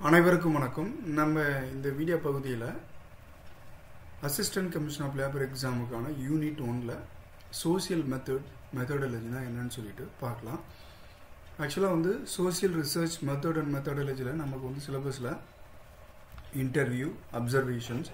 அனைவருக்கும் வணக்கம் நம்ம இந்த வீடியோ பகுதியில் அசிஸ்டன்ட் கமிஷன் ஆஃப் லேபர் எக்ஸாமுக்கான யூனிட் ஒன்ல சோசியல் மெத்தட் மெத்தடாலஜினா என்னன்னு சொல்லிட்டு பார்க்கலாம் ஆக்சுவலாக வந்து சோசியல் ரிசர்ச் மெத்தட் அண்ட் மெத்தடாலஜியில் நமக்கு வந்து சிலபஸில் இன்டர்வியூ அப்சர்வேஷன்ஸ்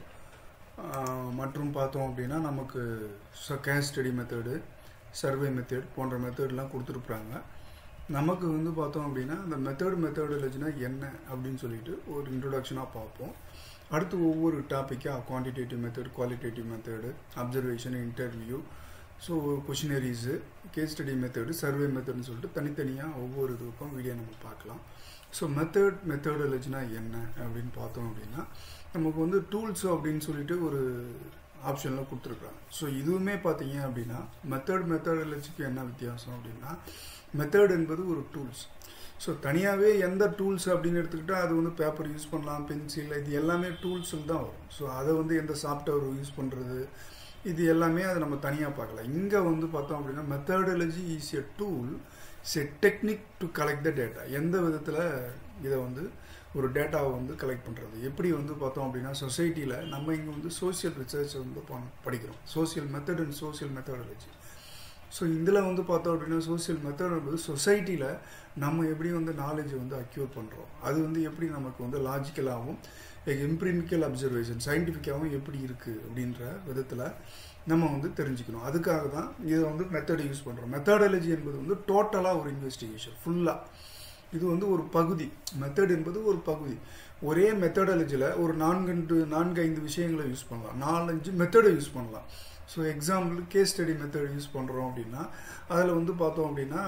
மற்றும் பார்த்தோம் அப்படின்னா நமக்கு case study method survey method போன்ற மெத்தட்லாம் கொடுத்துருப்பாங்க நமக்கு வந்து பார்த்தோம் அப்படின்னா அந்த மெத்தட் மெத்தடாலஜினா என்ன அப்படின்னு சொல்லிட்டு ஒரு இன்ட்ரொடக்ஷனாக பார்ப்போம் அடுத்து ஒவ்வொரு டாப்பிக்காக quantitative method qualitative method observation interview so questionnaires case study method survey மெத்தட்னு சொல்லிட்டு தனித்தனியாக ஒவ்வொரு இதுக்கும் வீடியோ நம்ம பார்க்கலாம் ஸோ மெத்தட் மெத்தடாலஜினா என்ன அப்படின்னு பார்த்தோம் அப்படின்னா நமக்கு வந்து டூல்ஸ் அப்படின்னு சொல்லிட்டு ஒரு ஆப்ஷனில் கொடுத்துருக்குறாங்க ஸோ இதுவுமே பார்த்தீங்க அப்படின்னா மெத்தட் மெத்தடாலஜிக்கு என்ன வித்தியாசம் அப்படின்னா மெத்தட் என்பது ஒரு டூல்ஸ் ஸோ தனியாகவே எந்த டூல்ஸ் அப்படின்னு எடுத்துக்கிட்டால் அது வந்து பேப்பர் யூஸ் பண்ணலாம் பென்சில் இது எல்லாமே டூல்ஸில் தான் வரும் ஸோ அதை வந்து எந்த சாஃப்ட்வேர் யூஸ் பண்ணுறது இது எல்லாமே அதை நம்ம தனியாக பார்க்கலாம் இங்கே வந்து பார்த்தோம் அப்படின்னா methodology is a tool it's a technique to collect the data எந்த விதத்தில் இதை வந்து ஒரு டேட்டாவை வந்து கலெக்ட் பண்ணுறது எப்படி வந்து பார்த்தோம் அப்படின்னா சொசைட்டியில் நம்ம இங்கே வந்து சோசியல் ரிசர்ச் வந்து படிக்கிறோம் social method and social methodology so இதில் வந்து பார்த்தோம் அப்படின்னா சோசியல் மெத்தட் என்பது சொசைட்டியில் நம்ம எப்படி வந்து நாலேஜ் வந்து அக்யூர் பண்ணுறோம் அது வந்து எப்படி நமக்கு வந்து லாஜிக்கலாகவும் எம்பிரிமிக்கல் அப்சர்வேஷன் சயின்டிஃபிக்காகவும் எப்படி இருக்குது அப்படின்ற விதத்தில் நம்ம வந்து தெரிஞ்சுக்கணும் அதுக்காக தான் இதை வந்து மெத்தட் யூஸ் பண்ணுறோம் மெத்தடாலஜி என்பது வந்து டோட்டலாக ஒரு இன்வெஸ்டிகேஷன் ஃபுல்லாக இது வந்து ஒரு பகுதி மெத்தட் என்பது ஒரு பகுதி ஒரே மெத்தடாலஜியில் ஒரு நான்கு நான்கு ஐந்து விஷயங்களை யூஸ் பண்ணலாம் நாலஞ்சு மெத்தடை யூஸ் பண்ணலாம் so example case study method use பண்ணுறோம் அப்படின்னா அதில் வந்து பார்த்தோம் அப்படின்னா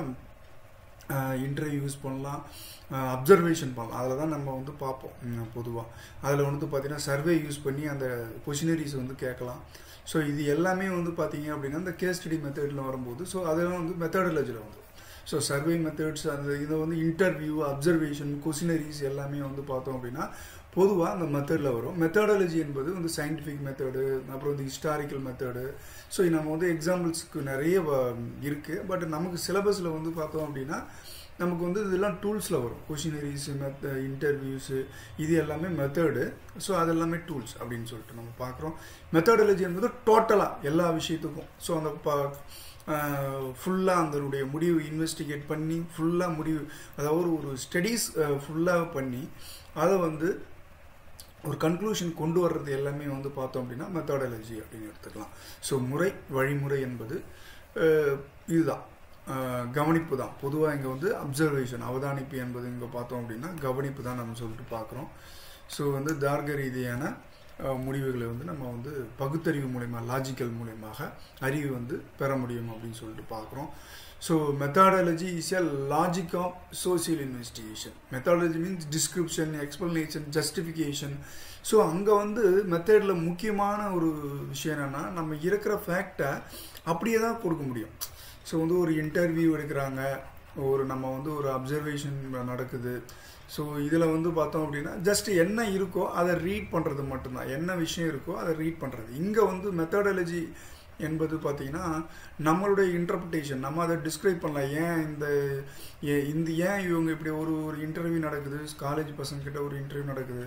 இன்டர்வியூ யூஸ் பண்ணலாம் அப்சர்வேஷன் பண்ணலாம் அதில் தான் நம்ம வந்து பார்ப்போம் பொதுவாக அதில் வந்து பார்த்தீங்கன்னா சர்வே யூஸ் பண்ணி அந்த கொஷினரிஸ் வந்து கேட்கலாம் ஸோ இது எல்லாமே வந்து பார்த்தீங்க அப்படின்னா இந்த கேஸ் ஸ்டடி மெத்தடில் வரும்போது ஸோ அதெல்லாம் வந்து மெத்தடாலஜியில் வந்து ஸோ சர்வே மெத்தட்ஸ் அந்த இதை வந்து இன்டர்வியூ அப்சர்வேஷன் கொஷினரிஸ் எல்லாமே வந்து பார்த்தோம் அப்படின்னா பொதுவாக அந்த மெத்தடில் வரும் மெத்தடாலஜி என்பது வந்து சயின்டிஃபிக் மெத்தடு அப்புறம் வந்து ஹிஸ்டாரிக்கல் மெத்தடு ஸோ நம்ம வந்து எக்ஸாம்பிள்ஸ்க்கு நிறைய இருக்குது பட் நமக்கு சிலபஸில் வந்து பார்த்தோம் அப்படின்னா நமக்கு வந்து இதெல்லாம் டூல்ஸில் வரும் கொஷினரிஸு மெத்த இன்டர்வியூஸு இது எல்லாமே மெத்தடு ஸோ அது எல்லாமே டூல்ஸ் அப்படின்னு சொல்லிட்டு நம்ம பார்க்குறோம் மெத்தடாலஜி என்பது டோட்டலாக எல்லா விஷயத்துக்கும் ஸோ அந்த ப ஃபுல்லாக அதனுடைய முடிவு இன்வெஸ்டிகேட் பண்ணி ஃபுல்லாக முடிவு அதாவது ஒரு ஸ்டடீஸ் ஃபுல்லாக பண்ணி அதை வந்து ஒரு கன்க்ளூஷன் கொண்டு வர்றது எல்லாமே வந்து பார்த்தோம் அப்படின்னா மெத்தடாலஜி அப்படின்னு எடுத்துக்கலாம் ஸோ முறை வழிமுறை என்பது இதுதான் கவனிப்பு தான் பொதுவாக இங்கே வந்து அப்சர்வேஷன் அவதானிப்பு என்பது இங்கே பார்த்தோம் அப்படின்னா கவனிப்பு தான் நம்ம சொல்லிட்டு பார்க்குறோம் ஸோ வந்து தார்க்க ரீதியான முடிவுகளை வந்து நம்ம வந்து பகுத்தறிவு மூலயமா லாஜிக்கல் மூலயமாக அறிவு வந்து பெற முடியும் அப்படின்னு சொல்லிட்டு பார்க்குறோம் so methodology is a logic of social investigation methodology means description explanation justification so அங்கே வந்து மெத்தடில் முக்கியமான ஒரு விஷயம் என்னென்னா நம்ம இருக்கிற ஃபேக்டை அப்படியே தான் கொடுக்க முடியும் ஸோ வந்து ஒரு இன்டர்வியூ எடுக்கிறாங்க ஒரு நம்ம வந்து ஒரு அப்சர்வேஷன் நடக்குது ஸோ இதில் வந்து பார்த்தோம் அப்படின்னா ஜஸ்ட் என்ன இருக்கோ அதை ரீட் பண்ணுறது மட்டும்தான் என்ன விஷயம் இருக்கோ அதை ரீட் பண்ணுறது இங்கே வந்து மெத்தடாலஜி என்பது பார்த்தீங்கன்னா நம்மளுடைய இன்டர்பிரிட்டேஷன் நம்ம அதை டிஸ்கிரைப் பண்ணலாம் ஏன் இந்த இந்த ஏன் இவங்க இப்படி ஒரு ஒரு இன்டர்வியூ நடக்குது காலேஜ் பசங்கக்கிட்ட ஒரு இன்டர்வியூ நடக்குது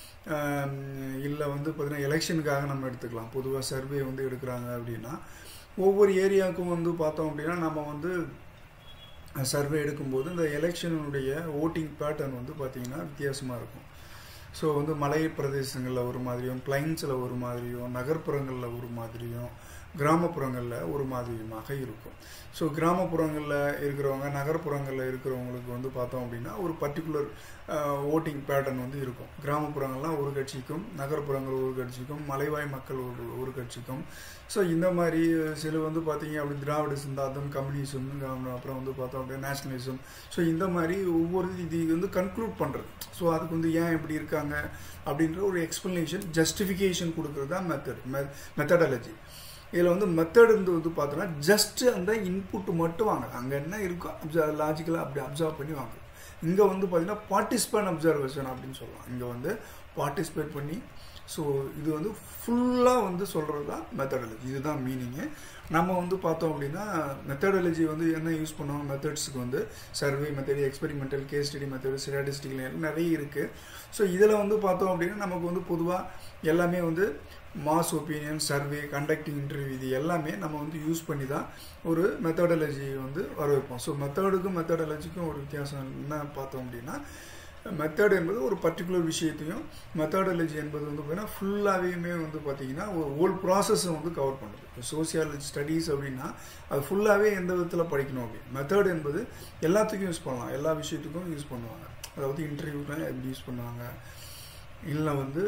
இல்லை வந்து பார்த்தீங்கன்னா எலெக்ஷனுக்காக நம்ம எடுத்துக்கலாம் பொதுவாக சர்வே வந்து எடுக்கிறாங்க அப்படின்னா ஒவ்வொரு ஏரியாவுக்கும் வந்து பார்த்தோம் அப்படின்னா நம்ம வந்து சர்வே எடுக்கும்போது இந்த எலெக்ஷனுடைய ஓட்டிங் பேட்டர்ன் வந்து பார்த்திங்கன்னா வித்தியாசமாக இருக்கும் ஸோ வந்து மலை பிரதேசங்களில் ஒரு மாதிரியும் பிளைன்ஸில் ஒரு மாதிரியும் நகர்ப்புறங்களில் ஒரு மாதிரியும் கிராமப்புறங்களில் ஒரு மாதிரியுமாக இருக்கும் ஸோ கிராமப்புறங்களில் இருக்கிறவங்க நகர்ப்புறங்களில் இருக்கிறவங்களுக்கு வந்து பார்த்தோம் அப்படின்னா ஒரு பர்டிகுலர் ஓட்டிங் பேட்டர்ன் வந்து இருக்கும் கிராமப்புறங்கள்லாம் ஒரு கட்சிக்கும் நகர்ப்புறங்கள் ஒரு கட்சிக்கும் மலைவாய் மக்கள் ஒரு ஒரு கட்சிக்கும் ஸோ இந்த மாதிரி சில வந்து பார்த்தீங்க அப்படி திராவிட சிந்தாந்தம் கம்யூனிசம் அப்புறம் வந்து பார்த்தோம் அப்படின்னா நேஷனலிசம் ஸோ இந்த மாதிரி ஒவ்வொரு இது வந்து கன்க்ளூட் பண்ணுறது ஸோ அதுக்கு வந்து ஏன் இப்படி இருக்காங்க அப்படின்ற ஒரு எக்ஸ்பிளனேஷன் ஜஸ்டிஃபிகேஷன் கொடுக்குறது தான் மெத்தட் மெத்தடாலஜி இதில் வந்து மெத்தட் இருந்து வந்து பார்த்தோன்னா ஜஸ்ட் அந்த இன்புட் மட்டும் வாங்க அங்கே என்ன இருக்கோ அப்சர்வ் லாஜிக்கலாக அப்படி அப்சர்வ் பண்ணி வாங்க இங்கே வந்து பார்த்தீங்கன்னா பார்ட்டிசிபேட் அப்சர்வேஷன் அப்படின்னு சொல்லலாம் இங்கே வந்து பார்ட்டிசிபேட் பண்ணி ஸோ இது வந்து ஃபுல்லாக வந்து சொல்கிறது தான் மெத்தடாலஜி இதுதான் மீனிங்கு நம்ம வந்து பார்த்தோம் அப்படின்னா மெத்தடாலஜி வந்து என்ன யூஸ் பண்ணுவோம் மெத்தட்ஸுக்கு வந்து survey method experimental case study method statistical நிறைய இருக்குது ஸோ இதில் வந்து பார்த்தோம் அப்படின்னா நமக்கு வந்து பொதுவாக எல்லாமே வந்து mass opinion survey conducting interview இது எல்லாமே நம்ம வந்து யூஸ் பண்ணி தான் ஒரு மெத்தடாலஜி வந்து வர வைப்போம் ஸோ மெத்தடுக்கும் மெத்தடாலஜிக்கும் ஒரு வித்தியாசம் என்ன பார்த்தோம் அப்படின்னா மெத்தட் என்பது ஒரு பர்டிகுலர் விஷயத்தையும் மெத்தடாலஜி என்பது வந்து பார்த்தீங்கன்னா ஃபுல்லாகவே வந்து பார்த்தீங்கன்னா ஒரு ஹோல் ப்ராசஸை வந்து கவர் பண்ணுது இப்போ சோசியாலஜி ஸ்டடீஸ் அப்படின்னா அது ஃபுல்லாகவே எந்த விதத்தில் படிக்கணும் அப்படின்னு மெத்தட் என்பது எல்லாத்துக்கும் யூஸ் பண்ணலாம் எல்லா விஷயத்துக்கும் யூஸ் பண்ணுவாங்க அதாவது இன்டர்வியூலாம் எப்படி யூஸ் பண்ணுவாங்க இல்லை வந்து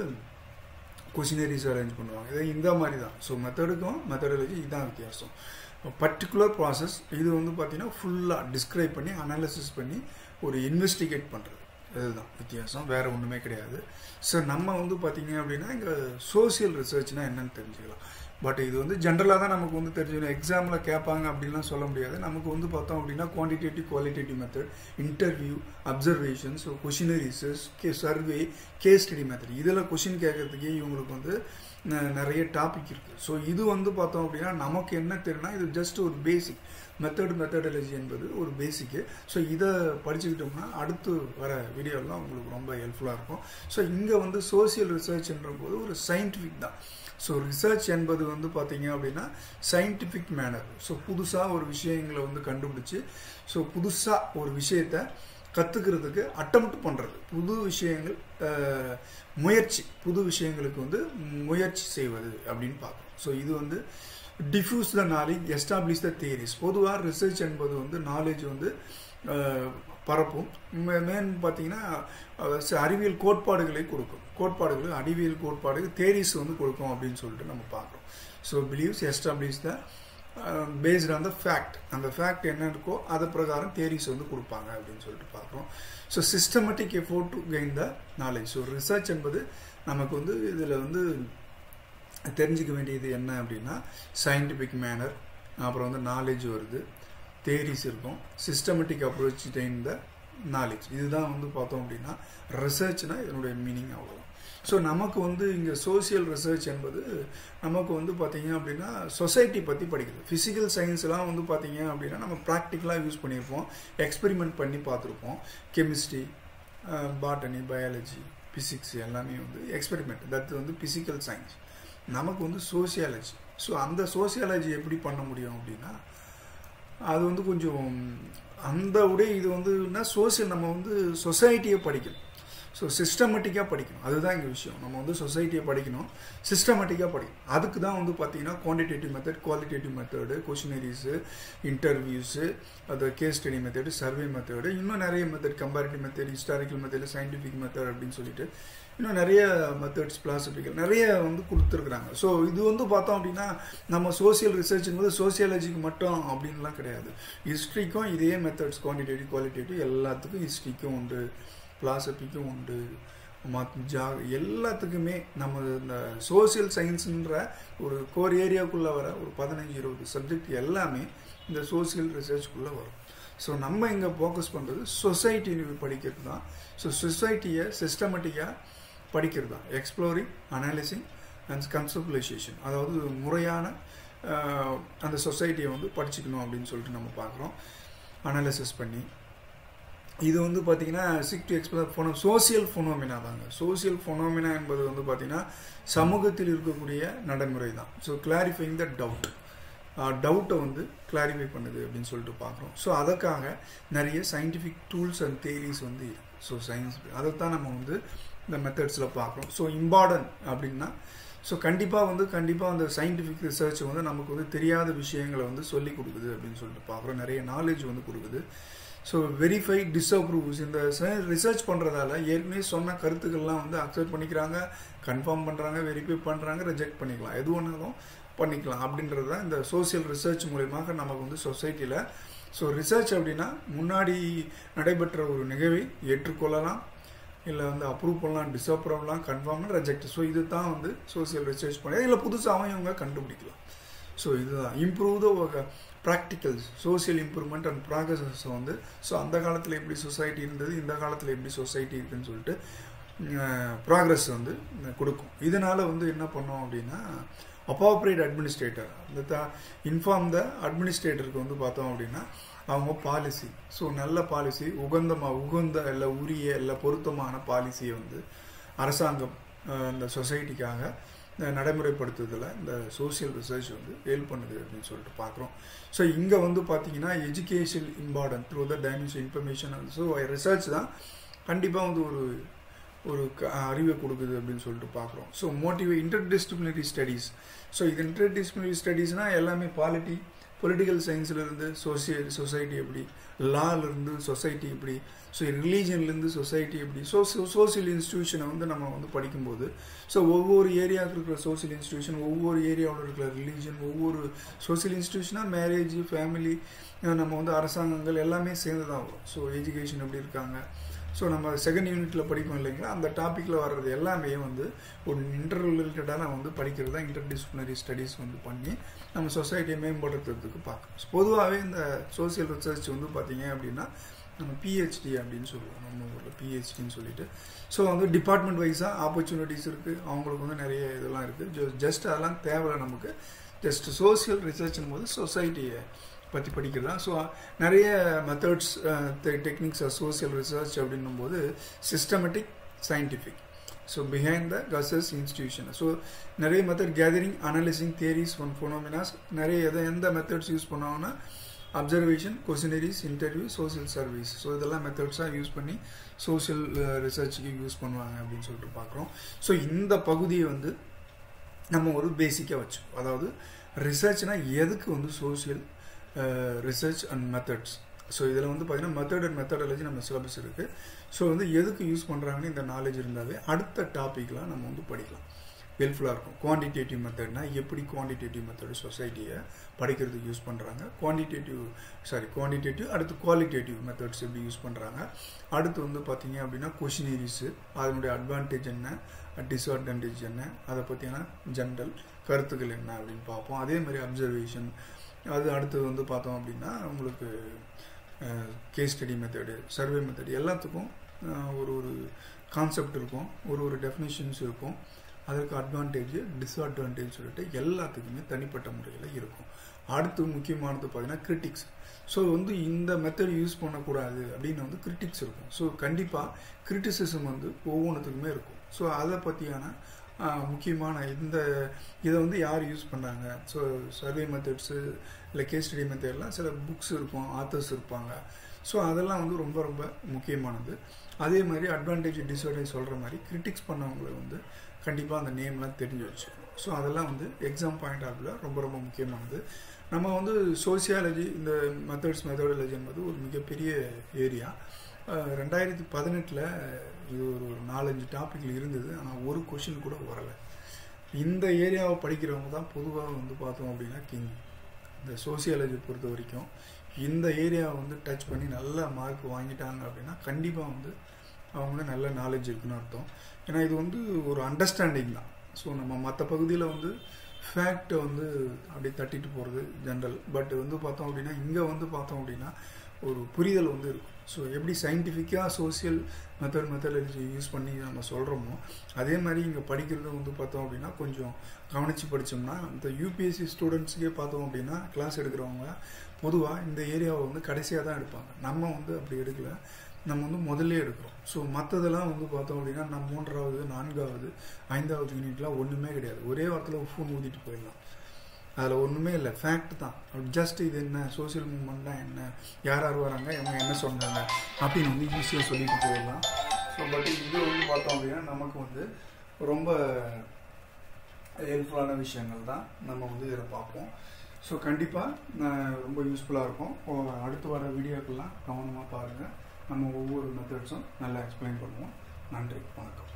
கொஷினரிஸ் அரேஞ்ச் பண்ணுவாங்க இது இந்த மாதிரி தான் ஸோ மெத்தடுக்கும் மெத்தடாலஜி இதுதான் வித்தியாசம் பர்டிகுலர் ப்ராசஸ் இது வந்து பார்த்தீங்கன்னா ஃபுல்லாக டிஸ்கிரைப் பண்ணி அனாலிசிஸ் பண்ணி ஒரு இன்வெஸ்டிகேட் பண்ணுறது இதுதான் வித்தியாசம் வேறு ஒன்றுமே கிடையாது ஸோ நம்ம வந்து பார்த்தீங்க அப்படின்னா இங்கே சோசியல் ரிசர்ச்னால் என்னன்னு தெரிஞ்சுக்கலாம் பட் இது வந்து ஜென்ரலாக தான் நமக்கு வந்து தெரிஞ்சுக்கணும் எக்ஸாமில் கேட்பாங்க அப்படின்லாம் சொல்ல முடியாது நமக்கு வந்து பார்த்தோம் அப்படின்னா quantitative qualitative method interview observations questionnaires கே சர்வே கேஸ் ஸ்டடி மெத்தட் இதில் கொஷின் கேட்கறதுக்கே இவங்களுக்கு வந்து நிறைய டாபிக் இருக்குது ஸோ இது வந்து பார்த்தோம் அப்படின்னா நமக்கு என்ன தெரியும்னா இது ஜஸ்ட் ஒரு பேசிக் மெத்தட் மெத்தடாலஜி என்பது ஒரு பேசிக்கு ஸோ இதை படிச்சுக்கிட்டோம்னா அடுத்து வர வீடியோலாம் உங்களுக்கு ரொம்ப ஹெல்ப்ஃபுல்லாக இருக்கும் ஸோ இங்கே வந்து சோசியல் ரிசர்ச்ன்ற போது ஒரு சயின்டிஃபிக் தான் ஸோ ரிசர்ச் என்பது வந்து பார்த்தீங்க அப்படின்னா சயின்டிஃபிக் மேனர் ஸோ புதுசாக ஒரு விஷயங்களை வந்து கண்டுபிடிச்சி ஸோ புதுசாக ஒரு விஷயத்தை கற்றுக்கிறதுக்கு அட்டம்ப்ட் பண்ணுறது புது விஷயங்கள் முயற்சி புது விஷயங்களுக்கு வந்து முயற்சி செய்வது அப்படின்னு பார்க்குறோம் ஸோ இது வந்து diffuse the knowledge establish the theories பொதுவாக ரிசர்ச் என்பது வந்து நாலேஜ் வந்து பரப்பும் மேன் பார்த்தீங்கன்னா அறிவியல் கோட்பாடுகளை கொடுக்கும் கோட்பாடுகள் அறிவியல் கோட்பாடு தேரிஸ் வந்து கொடுக்கும் அப்படின்னு சொல்லிட்டு நம்ம பார்க்குறோம் so beliefs establish the based on the fact அந்த ஃபேக்ட் என்ன இருக்கோ அது பிரகாரம் தேரிஸ் வந்து கொடுப்பாங்க அப்படின்னு சொல்லிட்டு பார்க்குறோம் so systematic effort to gain the knowledge so research என்பது நமக்கு வந்து இதில் வந்து தெரிஞ்சிக்க வேண்டியது என்ன அப்படின்னா சயின்டிஃபிக் மேனர் அப்புறம் வந்து நாலேஜ் வருது தேரிஸ் இருக்கும் சிஸ்டமேட்டிக் அப்ரோச் டைன் த நாலேஜ் இதுதான் வந்து பார்த்தோம் அப்படின்னா ரிசர்ச்னா இதனுடைய மீனிங் அவ்வளோ ஸோ நமக்கு வந்து இங்கே சோசியல் ரிசர்ச் என்பது நமக்கு வந்து பார்த்தீங்க அப்படின்னா சொசைட்டி பற்றி படிக்கிறது ஃபிசிக்கல் சயின்ஸ்லாம் வந்து பார்த்தீங்க அப்படின்னா நம்ம ப்ராக்டிக்கலாக யூஸ் பண்ணியிருப்போம் எக்ஸ்பெரிமெண்ட் பண்ணி பார்த்துருப்போம் கெமிஸ்ட்ரி பாட்டனி பயாலஜி ஃபிசிக்ஸ் எல்லாமே வந்து எக்ஸ்பெரிமெண்ட் தட் வந்து ஃபிசிக்கல் சயின்ஸ் நமக்கு வந்து சோசியாலஜி ஸோ அந்த சோசியாலஜி எப்படி பண்ண முடியும் அப்படின்னா அது வந்து கொஞ்சம் அந்த உடைய இது வந்து சோசியல் நம்ம வந்து சொசைட்டியை படிக்கணும் ஸோ சிஸ்டமேட்டிக்காக படிக்கணும் அதுதான் எங்கள் விஷயம் நம்ம வந்து சொசைட்டியை படிக்கணும் சிஸ்டமேட்டிக்காக படிக்கணும் அதுக்கு தான் வந்து பார்த்தீங்கன்னா quantitative method qualitative method questionnaires interviews அது case study method survey method இன்னும் நிறைய method comparative method historical method scientific method அப்படின்னு சொல்லிட்டு இன்னும் நிறைய மெத்தட்ஸ் பிளாசிபிக்கல் நிறைய வந்து கொடுத்துருக்குறாங்க ஸோ இது வந்து பார்த்தோம் அப்படின்னா நம்ம சோசியல் ரிசர்ச்சும் போது சோசியாலஜிக்கு மட்டும் அப்படின்லாம் கிடையாது ஹிஸ்ட்ரிக்கும் இதே மெத்தட்ஸ் குவான்டிடேட்டிவ் குவாலிட்டேட்டிவ் எல்லாத்துக்கும் ஹிஸ்ட்ரிக்கும் உண்டு பிலாசபிக்கும் உண்டு ஜா எல்லாத்துக்குமே நம்ம இந்த சோசியல் சயின்ஸுன்ற ஒரு கோர் ஏரியாவுக்குள்ளே வர ஒரு பதினஞ்சு இருபது சப்ஜெக்ட் எல்லாமே இந்த சோசியல் ரிசர்ச்குள்ளே வரும் ஸோ நம்ம இங்கே ஃபோக்கஸ் பண்ணுறது சொசைட்டி படிக்கிறது தான் ஸோ சொசைட்டியை சிஸ்டமேட்டிக்காக படிக்கிறது தான் எக்ஸ்ப்ளோரிங் அனாலிசிங் அண்ட் கன்சப்ளைசேஷன் அதாவது முறையான அந்த சொசைட்டியை வந்து படிச்சுக்கணும் அப்படின்னு சொல்லிட்டு நம்ம பார்க்குறோம் அனாலிசிஸ் பண்ணி இது வந்து பார்த்தீங்கன்னா சிக் டு எக்ஸ்பிளர் ஃபோனோ சோசியல் ஃபோனோமினா தாங்க சோசியல் ஃபோனோமினா என்பது வந்து பார்த்தீங்கன்னா சமூகத்தில் இருக்கக்கூடிய நடைமுறை தான் ஸோ கிளாரிஃபைங் த டவுட் டவுட்டை வந்து கிளாரிஃபை பண்ணுது அப்படின்னு சொல்லிட்டு பார்க்குறோம் ஸோ அதுக்காக நிறைய சயின்டிஃபிக் டூல்ஸ் அண்ட் தேரிஸ் வந்து இருக்குது ஸோ சயின்ஸ் அதைத்தான் நம்ம வந்து இந்த மெத்தட்ஸில் பார்க்குறோம் ஸோ இம்பார்ட்டன்ட் அப்படின்னா ஸோ கண்டிப்பாக வந்து கண்டிப்பாக அந்த சயின்டிஃபிக் ரிசர்ச் வந்து நமக்கு வந்து தெரியாத விஷயங்களை வந்து சொல்லி கொடுக்குது அப்படின்னு சொல்லிட்டு பார்க்குறோம் நிறைய நாலேஜ் வந்து கொடுக்குது ஸோ வெரிஃபை டிஸ்அப்ரூவ்ஸ் இந்த ரிசர்ச் பண்ணுறதால ஏற்கனவே சொன்ன கருத்துக்கள்லாம் வந்து அக்செப்ட் பண்ணிக்கிறாங்க கன்ஃபார்ம் பண்ணுறாங்க வெரிஃபை பண்ணுறாங்க ரிஜெக்ட் பண்ணிக்கலாம் எது ஒன்றாலும் பண்ணிக்கலாம் அப்படின்றது தான் இந்த சோசியல் ரிசர்ச் மூலியமாக நமக்கு வந்து சொசைட்டியில் ஸோ ரிசர்ச் அப்படின்னா முன்னாடி நடைபெற்ற ஒரு நிகழ்வை ஏற்றுக்கொள்ளலாம் இல்லை வந்து அப்ரூவ் பண்ணலாம் டிஸ்அப்ரூவ் பண்ணலாம் கன்ஃபார்ம் ரிஜெக்ட் ஸோ இது தான் வந்து சோசியல் ரிசர்ச் பண்ணி இல்லை புதுசாகவும் இவங்க கண்டுபிடிக்கலாம் ஸோ இதுதான் improve the practicals social improvement and progresses வந்து ஸோ அந்த காலத்தில் எப்படி சொசைட்டி இருந்தது இந்த காலத்தில் எப்படி சொசைட்டி இருக்குன்னு சொல்லிட்டு ப்ராக்ரஸ் வந்து கொடுக்கும் இதனால் வந்து என்ன பண்ணோம் அப்படின்னா அப்பாப்ரேட் அட்மினிஸ்ட்ரேட்டர் இந்த த இன்ஃபார்ம் த அட்மினிஸ்ட்ரேட்டருக்கு வந்து பார்த்தோம் அப்படின்னா அவங்க பாலிசி ஸோ நல்ல பாலிசி உகந்தமா உகந்த இல்லை உரிய இல்லை பொருத்தமான பாலிசியை வந்து அரசாங்கம் இந்த சொசைட்டிக்காக நடைமுறைப்படுத்துறதுல இந்த சோசியல் ரிசர்ச் வந்து ஹெல்ப் பண்ணுது அப்படின்னு சொல்லிட்டு பார்க்குறோம் ஸோ இங்கே வந்து பார்த்தீங்கன்னா education important through the dimension information so research தான் கண்டிப்பாக வந்து ஒரு ஒரு அறிவை கொடுக்குது அப்படின்னு சொல்லிட்டு பார்க்குறோம் so motive interdisciplinary studies so இது இன்டர்டிசிப்ளினரி ஸ்டடீஸ்னால் எல்லாமே பாலிட்டி பொலிட்டிக்கல் சயின்ஸ்லேருந்து சோசியல் சொசைட்டி எப்படி லாலேருந்து சொசைட்டி எப்படி ஸோ ரிலீஜன்லேருந்து சொசைட்டி எப்படி ஸோ சோசியல் இன்ஸ்டியூஷனை வந்து நம்ம வந்து படிக்கும்போது ஸோ ஒவ்வொரு ஏரியாவுக்கு இருக்கிற சோசியல் இன்ஸ்டியூஷன் ஒவ்வொரு ஏரியாவில் இருக்கிற ரிலீஜன் ஒவ்வொரு சோசியல் இன்ஸ்டியூஷனாக மேரேஜ் ஃபேமிலி நம்ம வந்து அரசாங்கங்கள் எல்லாமே சேர்ந்து தான் வரும் ஸோ எஜுகேஷன் எப்படி இருக்காங்க ஸோ நம்ம செகண்ட் யூனிட்டில் படிப்போம் இல்லைங்களா அந்த டாப்பிக்கில் வர்றது எல்லாமே வந்து ஒரு இன்டர் ரிலேட்டடாக நம்ம வந்து படிக்கிறது தான் இன்டர் டிசிப்ளினரி ஸ்டடீஸ் வந்து பண்ணி நம்ம சொசைட்டியை மேம்படுத்துறதுக்கு பார்க்கணும் பொதுவாகவே இந்த சோசியல் ரிசர்ச் வந்து பார்த்தீங்க அப்படின்னா நம்ம பிஹெச்டி அப்படின்னு சொல்லுவோம் நம்ம ஊரில் பிஹெச்டின்னு சொல்லிட்டு ஸோ வந்து டிபார்ட்மெண்ட் வைஸாக ஆப்பர்ச்சுனிட்டிஸ் இருக்குது அவங்களுக்கு வந்து நிறைய இதெல்லாம் இருக்குது ஜஸ்ட் அதெல்லாம் தேவை நமக்கு ஜஸ்ட் சோசியல் ரிசர்ச்னும் போது சொசைட்டியை பற்றி படிக்கிறதா ஸோ நிறைய மெத்தட்ஸ் டெக்னிக்ஸ் சோசியல் ரிசர்ச் அப்படின்னும் போது systematic scientific so behind the causes institution so நிறைய method gathering analysing theories on phenomenas நிறைய எதை எந்த மெத்தட்ஸ் யூஸ் பண்ணுவாங்கன்னா observation questionnaires interview social service so இதெல்லாம் மெத்தட்ஸாக யூஸ் பண்ணி சோசியல் ரிசர்ச்சுக்கு யூஸ் பண்ணுவாங்க அப்படின்னு சொல்லிட்டு பார்க்குறோம் ஸோ இந்த பகுதியை வந்து நம்ம ஒரு பேசிக்காக வச்சோம் அதாவது ரிசர்ச்னால் எதுக்கு வந்து social research and methods so இதில் வந்து பார்த்தீங்கன்னா மெத்தட் அண்ட் மெத்தடாலஜி நம்ம சிலபஸ் இருக்குது ஸோ வந்து எதுக்கு யூஸ் பண்ணுறாங்கன்னு இந்த நாலேஜ் இருந்தாவே அடுத்த டாப்பிக்லாம் நம்ம வந்து படிக்கலாம் ஹெல்ப்ஃபுல்லாக இருக்கும் குவான்டிடேட்டிவ் மெத்தட்னா எப்படி குவான்டிடேட்டிவ் மெத்தட் சொசைட்டியை படிக்கிறதுக்கு யூஸ் பண்ணுறாங்க குவான்டிடேட்டிவ் சாரி குவான்டிடேட்டிவ் அடுத்து குவாலிட்டேட்டிவ் மெத்தட்ஸ் எப்படி யூஸ் பண்ணுறாங்க அடுத்து வந்து பார்த்தீங்க அப்படின்னா கொஷினரிஸு அதனுடைய அட்வான்டேஜ் என்ன டிஸ்அட்வான்டேஜ் என்ன அதை பற்றியான ஜென்ரல் கருத்துக்கள் என்ன அப்படின்னு பார்ப்போம் அதே மாதிரி அப்சர்வேஷன் அது அடுத்தது வந்து பார்த்தோம் அப்படின்னா உங்களுக்கு case study method survey method எல்லாத்துக்கும் ஒரு ஒரு கான்செப்ட் இருக்கும் ஒரு ஒரு டெஃபினிஷன்ஸ் இருக்கும் அதற்கு அட்வான்டேஜ் டிஸ்அட்வான்டேஜ் சொல்லிட்டு எல்லாத்துக்குமே தனிப்பட்ட முறையில் இருக்கும் அடுத்து முக்கியமானது பார்த்தீங்கன்னா கிரிட்டிக்ஸ் ஸோ வந்து இந்த மெத்தட் யூஸ் பண்ணக்கூடாது அப்படின்னு வந்து கிரிட்டிக்ஸ் இருக்கும் ஸோ கண்டிப்பாக கிரிட்டிசிசம் வந்து ஒவ்வொன்றுத்துக்குமே இருக்கும் ஸோ அதை பற்றியான முக்கியமான இந்த இதை வந்து யார் யூஸ் பண்ணாங்க ஸோ சர்வே மெத்தட்ஸு இல்லை கேஸ் ஸ்டடி மெத்தட்லாம் சில புக்ஸ் இருக்கும் ஆத்தர்ஸ் இருப்பாங்க ஸோ அதெல்லாம் வந்து ரொம்ப ரொம்ப முக்கியமானது அதே மாதிரி அட்வான்டேஜ் டிஸ்அட்வான்டேஜ் சொல்கிற மாதிரி கிரிட்டிக்ஸ் பண்ணவங்களை வந்து கண்டிப்பாக அந்த நேம்லாம் தெரிஞ்சு வச்சுக்கணும் ஸோ அதெல்லாம் வந்து எக்ஸாம் பாயிண்ட் ஆஃப் வியூவில் ரொம்ப ரொம்ப முக்கியமானது நம்ம வந்து சோசியாலஜி இந்த மெத்தட்ஸ் மெத்தடாலஜி என்பது ஒரு மிகப்பெரிய ஏரியா ரெண்டாயிரத்தி பதினெட்டில் இது ஒரு நாலஞ்சு டாப்பிக்கில் இருந்தது ஆனால் ஒரு கொஷின் கூட வரலை இந்த ஏரியாவை படிக்கிறவங்க தான் பொதுவாக வந்து பார்த்தோம் அப்படின்னா கிங் இந்த சோசியாலஜி பொறுத்த வரைக்கும் இந்த ஏரியாவை வந்து டச் பண்ணி நல்ல மார்க் வாங்கிட்டாங்க அப்படின்னா கண்டிப்பாக வந்து அவங்க வந்து நல்ல நாலேஜ் இருக்குன்னு அர்த்தம் ஏன்னா இது வந்து ஒரு அண்டர்ஸ்டாண்டிங் தான் ஸோ நம்ம மற்ற பகுதியில் வந்து ஃபேக்டை வந்து அப்படி தட்டிட்டு போகிறது ஜென்ரல் பட் வந்து பார்த்தோம் அப்படின்னா இங்கே வந்து பார்த்தோம் அப்படின்னா ஒரு புரிதல் வந்து இருக்கும் ஸோ எப்படி சயின்டிஃபிக்காக சோசியல் மெத்தட் மெத்தடாலஜி யூஸ் பண்ணி நம்ம சொல்கிறோமோ அதே மாதிரி இங்கே படிக்கிறது வந்து பார்த்தோம் அப்படின்னா கொஞ்சம் கவனித்து படித்தோம்னா இந்த யூபிஎஸ்சி ஸ்டூடெண்ட்ஸுக்கே பார்த்தோம் அப்படின்னா கிளாஸ் எடுக்கிறவங்க பொதுவாக இந்த ஏரியாவை வந்து கடைசியாக தான் எடுப்பாங்க நம்ம வந்து அப்படி எடுக்கல நம்ம வந்து முதல்ல எடுக்கிறோம் ஸோ மற்றதெல்லாம் வந்து பார்த்தோம் அப்படின்னா நம்ம மூன்றாவது நான்காவது ஐந்தாவது யூனிட்லாம் ஒன்றுமே கிடையாது ஒரே வாரத்தில் ஃபோன் ஊதிட்டு போயிடலாம் அதில் ஒன்றுமே இல்லை ஃபேக்ட் தான் ஜஸ்ட் இது என்ன சோசியல் மூமெண்ட்னா என்ன யார் யார் வராங்க இவங்க என்ன சொன்னாங்க அப்படின்னு வந்து ஈஸியாக சொல்லிட்டு போயிடலாம் ஸோ பட் இது வந்து பார்த்தோம் அப்படின்னா நமக்கு வந்து ரொம்ப ஹெல்ப்ஃபுல்லான விஷயங்கள் தான் நம்ம வந்து இதில் பார்ப்போம் ஸோ கண்டிப்பாக ரொம்ப யூஸ்ஃபுல்லாக இருக்கும் அடுத்து வர வீடியோக்கெல்லாம் கவனமாக பாருங்கள் நம்ம ஒவ்வொரு மெத்தட்ஸும் நல்லா எக்ஸ்பிளைன் பண்ணுவோம் நன்றி வணக்கம்